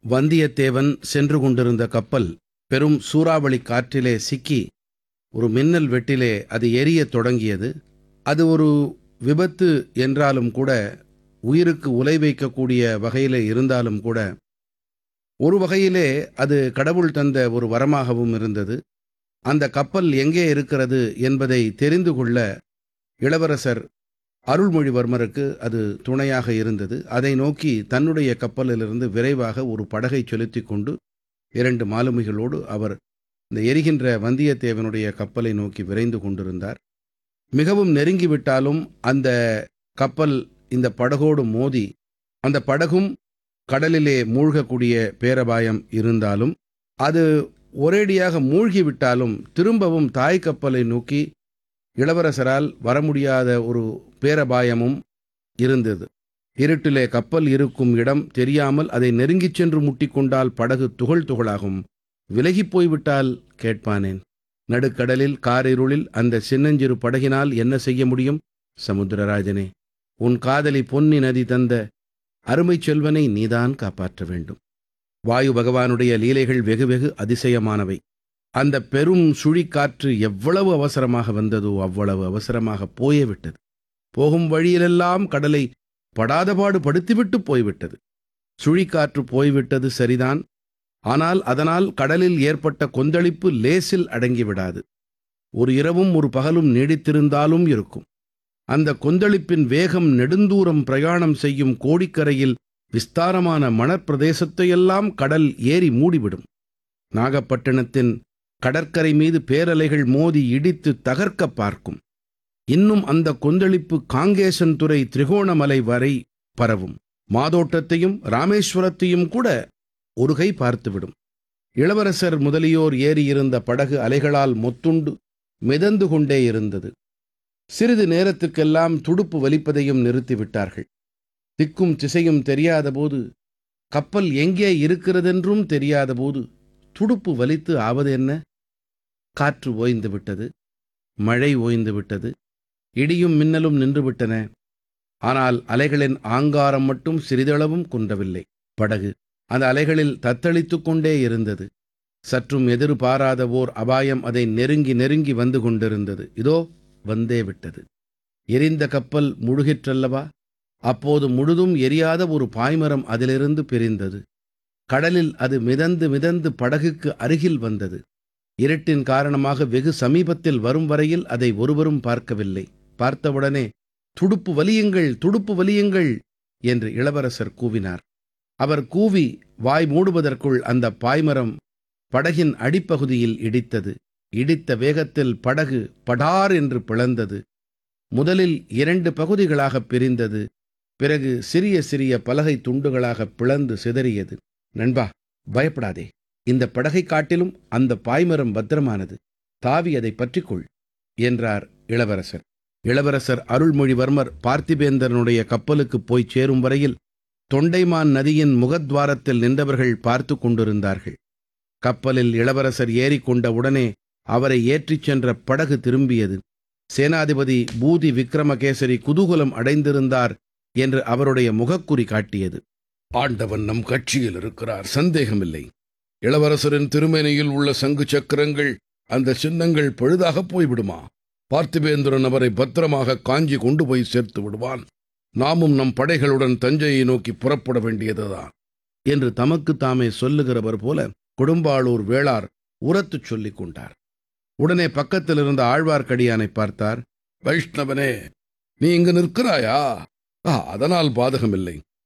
வந்தியத்தேவன் சென்று கொண்டிருந்த கப்பல் பெரும் சூறாவளி காற்றிலே சிக்கி ஒரு மின்னல் வெட்டிலே அது எரியத் தொடங்கியது அது ஒரு விபத்து என்றாலும் கூட உயிருக்கு உலை வைக்கக்கூடிய வகையிலே இருந்தாலும் கூட ஒரு வகையிலே அது கடவுள் தந்த ஒரு வரமாகவும் இருந்தது அந்த கப்பல் எங்கே இருக்கிறது என்பதை தெரிந்து கொள்ள இளவரசர் அருள்மொழிவர்மருக்கு அது துணையாக இருந்தது அதை நோக்கி தன்னுடைய கப்பலிலிருந்து விரைவாக ஒரு படகை செலுத்திக் கொண்டு இரண்டு மாலுமிகளோடு அவர் இந்த எரிகின்ற வந்தியத்தேவனுடைய கப்பலை நோக்கி விரைந்து கொண்டிருந்தார் மிகவும் நெருங்கிவிட்டாலும் அந்த கப்பல் இந்த படகோடு மோதி அந்த படகும் கடலிலே மூழ்கக்கூடிய பேரபாயம் இருந்தாலும் அது ஒரேடியாக மூழ்கிவிட்டாலும் திரும்பவும் தாய் கப்பலை நோக்கி இளவரசரால் வர முடியாத ஒரு பேரபாயமும் இருந்தது இருட்டிலே கப்பல் இருக்கும் இடம் தெரியாமல் அதை நெருங்கிச் சென்று முட்டிக்கொண்டால் படகு துகள் துகளாகும் விலகிப் போய்விட்டால் கேட்பானேன் நடுக்கடலில் காரிருளில் அந்த சின்னஞ்சிறு படகினால் என்ன செய்ய முடியும் சமுத்திரராஜனே உன் காதலி பொன்னி நதி தந்த அருமைச் செல்வனை நீதான் காப்பாற்ற வேண்டும் வாயு பகவானுடைய லீலைகள் வெகு வெகு அதிசயமானவை அந்த பெரும் சுழிக்காற்று எவ்வளவு அவசரமாக வந்ததோ அவ்வளவு அவசரமாக போயே விட்டது போகும் வழியிலெல்லாம் கடலை படாதபாடு படுத்திவிட்டு போய்விட்டது சுழிக்காற்று போய்விட்டது சரிதான் ஆனால் அதனால் கடலில் ஏற்பட்ட கொந்தளிப்பு லேசில் அடங்கிவிடாது ஒரு இரவும் ஒரு பகலும் நீடித்திருந்தாலும் இருக்கும் அந்த கொந்தளிப்பின் வேகம் நெடுந்தூரம் பிரயாணம் செய்யும் கோடிக்கரையில் விஸ்தாரமான மணற்பிரதேசத்தையெல்லாம் கடல் ஏறி மூடிவிடும் நாகப்பட்டினத்தின் கடற்கரை மீது பேரலைகள் மோதி இடித்து தகர்க்க பார்க்கும் இன்னும் அந்த கொந்தளிப்பு காங்கேசன்துறை திரிகோணமலை வரை பரவும் மாதோட்டத்தையும் ராமேஸ்வரத்தையும் கூட ஒரு கை பார்த்துவிடும் இளவரசர் முதலியோர் ஏறியிருந்த படகு அலைகளால் மொத்துண்டு மிதந்து கொண்டே இருந்தது சிறிது நேரத்துக்கெல்லாம் துடுப்பு வலிப்பதையும் நிறுத்திவிட்டார்கள் திக்கும் திசையும் தெரியாதபோது கப்பல் எங்கே இருக்கிறதென்றும் தெரியாதபோது துடுப்பு வலித்து ஆவது என்ன காற்று ஓய்ந்து விட்டது மழை ஓய்ந்து விட்டது இடியும் மின்னலும் நின்றுவிட்டன ஆனால் அலைகளின் ஆங்காரம் மட்டும் சிறிதளவும் குன்றவில்லை படகு அந்த அலைகளில் தத்தளித்துக் கொண்டே இருந்தது சற்றும் எதிர்பாராத ஓர் அபாயம் அதை நெருங்கி நெருங்கி வந்து கொண்டிருந்தது இதோ வந்தே விட்டது எரிந்த கப்பல் முழுகிற்றல்லவா அப்போது முழுதும் எரியாத ஒரு பாய்மரம் அதிலிருந்து பிரிந்தது கடலில் அது மிதந்து மிதந்து படகுக்கு அருகில் வந்தது இருட்டின் காரணமாக வெகு சமீபத்தில் வரும் வரையில் அதை ஒருவரும் பார்க்கவில்லை பார்த்தவுடனே துடுப்பு வலியுங்கள் துடுப்பு வலியுங்கள் என்று இளவரசர் கூவினார் அவர் கூவி வாய் மூடுவதற்குள் அந்த பாய்மரம் படகின் அடிப்பகுதியில் இடித்தது இடித்த வேகத்தில் படகு படார் என்று பிளந்தது முதலில் இரண்டு பகுதிகளாகப் பிரிந்தது பிறகு சிறிய சிறிய பலகை துண்டுகளாக பிளந்து சிதறியது நண்பா பயப்படாதே இந்த படகை காட்டிலும் அந்த பாய்மரம் பத்திரமானது தாவி அதை பற்றிக்கொள் என்றார் இளவரசர் இளவரசர் அருள்மொழிவர்மர் பார்த்திபேந்தரனுடைய கப்பலுக்கு போய் சேரும் வரையில் தொண்டைமான் நதியின் முகத்வாரத்தில் நின்றவர்கள் பார்த்து கொண்டிருந்தார்கள் கப்பலில் இளவரசர் ஏறிக்கொண்ட உடனே அவரை ஏற்றிச் சென்ற படகு திரும்பியது சேனாதிபதி பூதி விக்ரமகேசரி குதூகலம் அடைந்திருந்தார் என்று அவருடைய முகக்குறி காட்டியது ஆண்டவன் நம் கட்சியில் இருக்கிறார் சந்தேகமில்லை இளவரசரின் திருமேனியில் உள்ள சங்கு சக்கரங்கள் அந்த சின்னங்கள் பழுதாகப் போய்விடுமா பார்த்திபேந்திரன் அவரை பத்திரமாக காஞ்சி கொண்டு போய் சேர்த்து விடுவான் நாமும் நம் படைகளுடன் தஞ்சையை நோக்கி புறப்பட வேண்டியதுதான் என்று தமக்கு தாமே சொல்லுகிறவர் போல கொடும்பாளூர் வேளார் உரத்துச் சொல்லிக் கொண்டார் உடனே பக்கத்தில் இருந்த ஆழ்வார்க்கடியானை பார்த்தார் வைஷ்ணவனே நீ இங்கு நிற்கிறாயா ஆ, அதனால் பாதகமில்லை